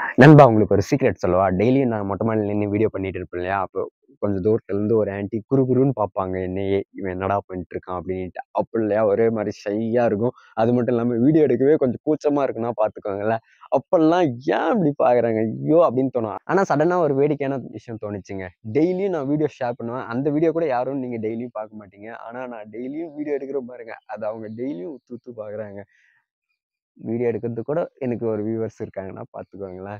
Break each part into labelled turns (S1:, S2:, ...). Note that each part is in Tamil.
S1: நண்பா உங்களுக்கு ஒரு சீக்ரெட் சொல்லவா டெய்லியும் நான் மொட்டை மாடியில் நின்று வீடியோ பண்ணிட்டு இருப்பேன் இல்லையா அப்போ கொஞ்சம் தூரத்துல இருந்து ஒரு ஆன்ட்டி குறு குருன்னு பார்ப்பாங்க என்னையே இவன் என்னடா பண்ணிட்டு இருக்கான் அப்படின்ட்டு அப்படி இல்லையா ஒரே மாதிரி ஷையா இருக்கும் அது மட்டும் இல்லாமல் வீடியோ எடுக்கவே கொஞ்சம் கூச்சமா இருக்குன்னா பார்த்துக்கோங்களேன் அப்பெல்லாம் ஏன் இப்படி பார்க்குறாங்க ஐயோ அப்படின்னு தோணும் ஆனால் சடனாக ஒரு வேடிக்கையான விஷயம் தோணுச்சுங்க டெய்லியும் நான் வீடியோ ஷேர் பண்ணுவேன் அந்த வீடியோ கூட யாரும் நீங்கள் டெய்லியும் பார்க்க மாட்டீங்க ஆனால் நான் டெய்லியும் வீடியோ எடுக்கிற பாருங்க அது அவங்க டெய்லியும் உத்து உத்து பார்க்குறாங்க வீடியோ எடுக்கிறது கூட எனக்கு ஒரு வியூவர்ஸ் இருக்காங்கன்னா பார்த்துக்கோங்களேன்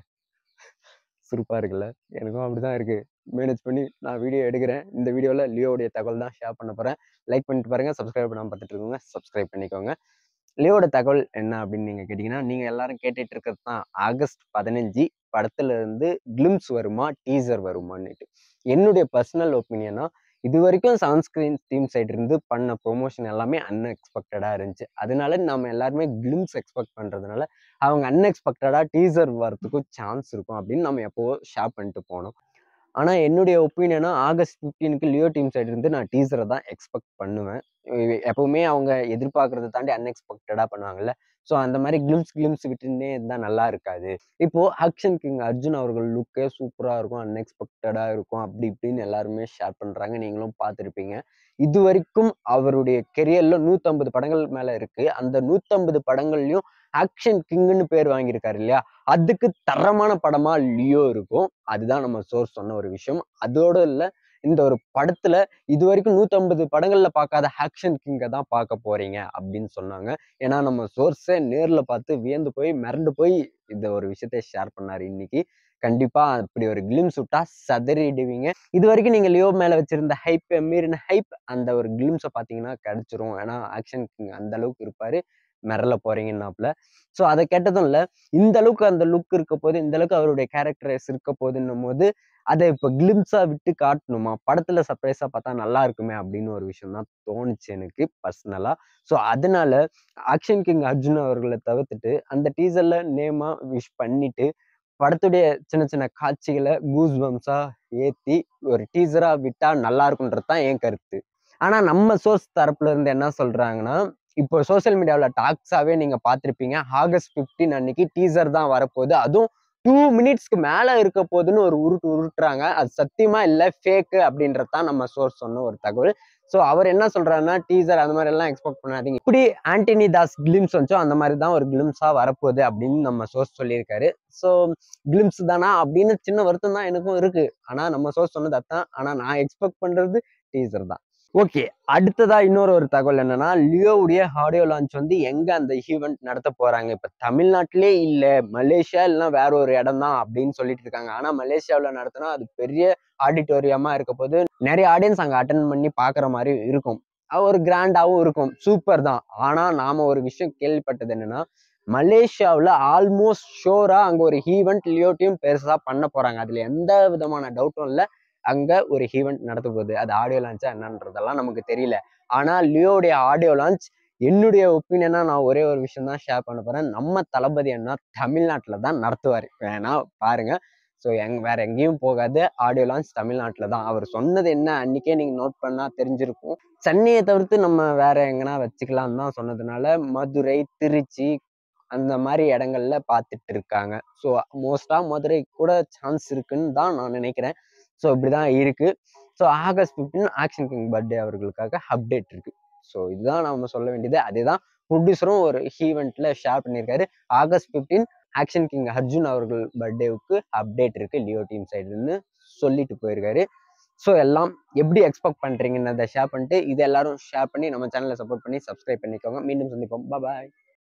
S1: சிறப்பாக இருக்குல்ல எனக்கும் அப்படிதான் இருக்கு மேனேஜ் பண்ணி நான் வீடியோ எடுக்கிறேன் இந்த வீடியோவில் லியோவுடைய தகவல் தான் ஷேர் பண்ண போகிறேன் லைக் பண்ணிட்டு பாருங்க சப்ஸ்கிரைப் பண்ணாமல் பார்த்துட்டு இருக்கோங்க சப்ஸ்கிரைப் பண்ணிக்கோங்க லியோட தகவல் என்ன அப்படின்னு நீங்கள் கேட்டிங்கன்னா நீங்கள் எல்லாரும் கேட்டுட்டு இருக்கிறது தான் ஆகஸ்ட் பதினஞ்சு படத்துல இருந்து கிளிம்ஸ் வருமா டீசர் வருமான்னுட்டு என்னுடைய பர்சனல் ஒப்பீனியனா இது வரைக்கும் சன்ஸ்கிரீன் டீம் சைடு இருந்து பண்ண ப்ரொமோஷன் எல்லாமே அன்எக்ஸ்பெக்டடாக இருந்துச்சு அதனால நம்ம எல்லாருமே கிளிம்ஸ் எக்ஸ்பெக்ட் பண்ணுறதுனால அவங்க அன்எக்ஸ்பெக்டடாக டீசர் வரதுக்கும் சான்ஸ் இருக்கும் அப்படின்னு நம்ம எப்போவோ ஷேர் பண்ணிட்டு போனோம் ஆனால் என்னுடைய ஒப்பீனியனா ஆகஸ்ட் ஃபிஃப்டீனுக்கு லியோ டீம் சைடு இருந்து நான் டீசரை தான் எக்ஸ்பெக்ட் பண்ணுவேன் எ- எப்பவுமே அவங்க எதிர்பார்க்கறத தாண்டி அன்எக்ஸ்பெக்டடாக பண்ணுவாங்கல்ல ஸோ அந்த மாதிரி கிளிம்ஸ் கிளிம்ஸ் விட்டுன்னே இருந்தால் நல்லா இருக்காது இப்போ ஆக்ஷன் கிங் அர்ஜுன் அவர்கள் லுக்கே சூப்பராக இருக்கும் அன்எக்ஸ்பெக்டடாக இருக்கும் அப்படி இப்படின்னு எல்லாருமே ஷேர் பண்ணுறாங்க நீங்களும் பார்த்துருப்பீங்க இது வரைக்கும் அவருடைய கெரியர்ல நூற்றம்பது படங்கள் மேலே இருக்கு அந்த நூற்றம்பது படங்கள்லையும் ஆக்ஷன் கிங்னு பேர் வாங்கியிருக்காரு இல்லையா அதுக்கு தரமான படமா லியோ இருக்கும் அதுதான் நம்ம சோர்ஸ் சொன்ன ஒரு விஷயம் அதோட இல்ல இந்த ஒரு படத்துல இது வரைக்கும் நூற்றம்பது படங்கள்ல பார்க்காத ஆக்ஷன் கிங்கை தான் பார்க்க போறீங்க அப்படின்னு சொன்னாங்க ஏன்னா நம்ம சோர்ஸை நேர்ல பார்த்து வியந்து போய் மிரண்டு போய் இந்த ஒரு விஷயத்தை ஷேர் பண்ணாரு இன்னைக்கு கண்டிப்பா அப்படி ஒரு கிளிம்ஸ் விட்டா சதறிடுவீங்க இது வரைக்கும் நீங்க லியோ மேல வச்சிருந்த ஹைப் மீறின ஹைப் அந்த ஒரு கிளிம்ஸை பார்த்தீங்கன்னா கிடைச்சிரும் ஏன்னா ஆக்ஷன் கிங் அந்த அளவுக்கு இருப்பாரு மிரள போறீங்கன்னாப்ல ஸோ அதை கேட்டதும் இல்லை இந்த அளவுக்கு அந்த லுக் இருக்க போது இந்த அளவுக்கு அவருடைய கேரக்டரைஸ் இருக்க போதுன்னும் போது அதை இப்போ கிளிம்ஸா விட்டு காட்டணுமா படத்துல சர்ப்ரைஸா பார்த்தா நல்லா இருக்குமே அப்படின்னு ஒரு விஷயம் தான் தோணுச்சு எனக்கு பர்சனலா ஸோ அதனால ஆக்ஷன் கிங் அர்ஜுன் அவர்களை தவிர்த்துட்டு அந்த டீசர்ல நேமா விஷ் பண்ணிட்டு படத்துடைய சின்ன சின்ன காட்சிகளை கூஸ் பம்ஸா ஏத்தி ஒரு டீசரா விட்டா நல்லா இருக்குன்றது தான் என் கருத்து ஆனா நம்ம சோர்ஸ் தரப்புல இருந்து என்ன சொல்றாங்கன்னா இப்போ சோஷியல் மீடியாவில் டாக்ஸாவே நீங்க பார்த்திருப்பீங்க ஆகஸ்ட் 15 அன்னைக்கு டீசர் தான் வரப்போகுது அதுவும் டூ மினிட்ஸ்க்கு மேல இருக்க போகுதுன்னு ஒரு உருட்டு உருட்டுறாங்க அது சத்தியமா இல்ல ஃபேக்கு அப்படின்றது தான் நம்ம சோர்ஸ் சொன்ன ஒரு தகவல் ஸோ அவர் என்ன சொல்றாருன்னா டீசர் அந்த மாதிரி எல்லாம் எக்ஸ்பெக்ட் பண்ணாதீங்க இப்படி ஆண்டனி தாஸ் கிளிம்ஸ் வந்துச்சோ அந்த மாதிரி தான் ஒரு கிளிம்ஸா வரப்போகுது அப்படின்னு நம்ம சோர்ஸ் சொல்லியிருக்காரு ஸோ கிளிம்ஸ் தானா அப்படின்னு சின்ன வருத்தம் தான் எனக்கும் இருக்கு ஆனா நம்ம சோர்ஸ் சொன்னது அதான் ஆனா நான் எக்ஸ்பெக்ட் பண்றது டீசர் தான் ஓகே அடுத்ததா இன்னொரு ஒரு தகவல் என்னன்னா லியோவுடைய ஆடியோ லான்ச் வந்து எங்க அந்த ஈவெண்ட் நடத்த போறாங்க இப்ப தமிழ்நாட்டிலே இல்ல மலேசியா இல்லைன்னா வேற ஒரு இடம் தான் அப்படின்னு சொல்லிட்டு இருக்காங்க ஆனா மலேசியாவுல நடத்தினா அது பெரிய ஆடிட்டோரியமா இருக்க போது நிறைய ஆடியன்ஸ் அங்க அட்டன் பண்ணி பாக்குற மாதிரி இருக்கும் அது ஒரு கிராண்டாவும் இருக்கும் சூப்பர் தான் ஆனா நாம ஒரு விஷயம் கேள்விப்பட்டது என்னன்னா மலேசியாவுல ஆல்மோஸ்ட் ஷோரா அங்க ஒரு ஈவெண்ட் லியோட்டையும் பெருசா பண்ண போறாங்க அதுல எந்த விதமான டவுட்டும் இல்ல அங்க ஒரு ஈவெண்ட் நடத்த போகுது அது ஆடியோ லான்ச்சா என்னன்றதெல்லாம் நமக்கு தெரியல ஆனா லியோடைய ஆடியோ லான்ச் என்னுடைய ஒப்பீனியனா நான் ஒரே ஒரு விஷயம் தான் ஷேர் பண்ண போறேன் நம்ம தளபதி அண்ணா தமிழ்நாட்டில் தான் நடத்துவார் வேணா பாருங்க ஸோ எங் வேற எங்கேயும் போகாது ஆடியோ லான்ச் தமிழ்நாட்டில் தான் அவர் சொன்னது என்ன அன்னைக்கே நீங்க நோட் பண்ணா தெரிஞ்சிருக்கும் சென்னையை தவிர்த்து நம்ம வேற எங்கன்னா வச்சுக்கலாம் தான் சொன்னதுனால மதுரை திருச்சி அந்த மாதிரி இடங்கள்ல பார்த்துட்டு இருக்காங்க ஸோ மோஸ்டா மதுரை கூட சான்ஸ் இருக்குன்னு தான் நான் நினைக்கிறேன் ஸோ இப்படிதான் இருக்கு so August 15 action king birthday அவர்களுக்காக அப்டேட் இருக்கு ஸோ இதுதான் நம்ம சொல்ல வேண்டியது அதேதான் ப்ரொடியூசரும் ஒரு ஈவெண்ட்ல ஷேர் பண்ணியிருக்காரு ஆகஸ்ட் 15 ஆக்ஷன் கிங் அர்ஜுன் அவர்கள் பர்த்டேவுக்கு அப்டேட் இருக்கு லியோ டீம் சைடுன்னு சொல்லிட்டு போயிருக்காரு ஸோ எல்லாம் எப்படி எக்ஸ்பெக்ட் பண்றீங்கன்னு அதை ஷேர் பண்ணிட்டு இது எல்லாரும் ஷேர் பண்ணி நம்ம சேனலை சப்போர்ட் பண்ணி சப்ஸ்கிரைப் பண்ணிக்கோங்க மீண்டும் சந்திப்போம் பாய்